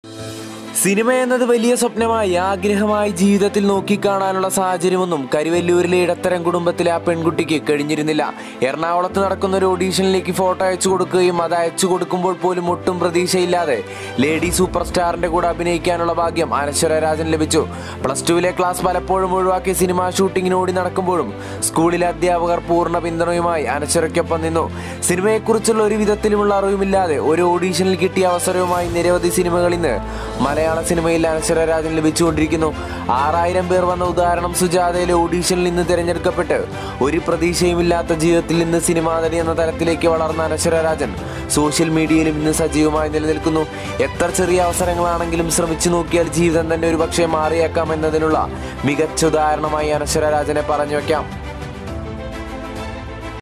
cinema എന്നത് വലിയ സ്വപ്നമായി ആഗ്രഹമായി ജീവിതത്തിൽ നോക്കിക്കാണാനുള്ള സാഹചര്യമൊന്നും കരുവല്ലൂരിലെ ഇടത്തരം കുടുംബത്തിലെ ആ പെൺകുട്ടിക്ക് കഴിഞ്ഞിരുന്നില്ല എറണാകുളത്ത് നടക്കുന്ന ഒരു ഓഡീഷനിലേക്ക് ഫോട്ടോ അയച്ചു കൊടുക്കുകയും അത് അയച്ചു കൊടുക്കുമ്പോൾ പോലും ഒട്ടും പ്രതീക്ഷയില്ലാതെ ലേഡി സൂപ്പർ സ്റ്റാറിന്റെ കൂടെ അഭിനയിക്കാനുള്ള ഭാഗ്യം അനശ്വര രാജൻ ലഭിച്ചു പ്ലസ് ടുവിലെ ക്ലാസ് പലപ്പോഴും ഒഴിവാക്കി സിനിമാ ഷൂട്ടിങ്ങിന് ഓടി നടക്കുമ്പോഴും സ്കൂളിലെ അധ്യാപകർ പൂർണ്ണ പിന്തുണയുമായി അനശ്വരയ്ക്കൊപ്പം നിന്നു സിനിമയെക്കുറിച്ചുള്ള ഒരു വിധത്തിലുമുള്ള അറിവുമില്ലാതെ ഒരു ഓഡീഷനിൽ കിട്ടിയ അവസരവുമായി നിരവധി സിനിമകൾ ഇന്ന് മലയാള സിനിമയിൽ അനശ്വര രാജൻ ലഭിച്ചുകൊണ്ടിരിക്കുന്നു ആറായിരം പേർ വന്ന ഉദാഹരണം സുജാതയിലെ ഓഡീഷനിൽ നിന്ന് തിരഞ്ഞെടുക്കപ്പെട്ട് ഒരു പ്രതീക്ഷയുമില്ലാത്ത ജീവിതത്തിൽ നിന്ന് സിനിമാ നടി എന്ന തലത്തിലേക്ക് വളർന്ന അനശ്വര രാജൻ സോഷ്യൽ മീഡിയയിലും ഇന്ന് സജീവമായി നിലനിൽക്കുന്നു എത്ര ചെറിയ അവസരങ്ങളാണെങ്കിലും ശ്രമിച്ചു നോക്കിയാൽ ജീവിതം തന്നെ ഒരു പക്ഷേ മാറിയേക്കാം എന്നതിനുള്ള മികച്ച ഉദാഹരണമായി അനശ്വര രാജനെ പറഞ്ഞു വെക്കാം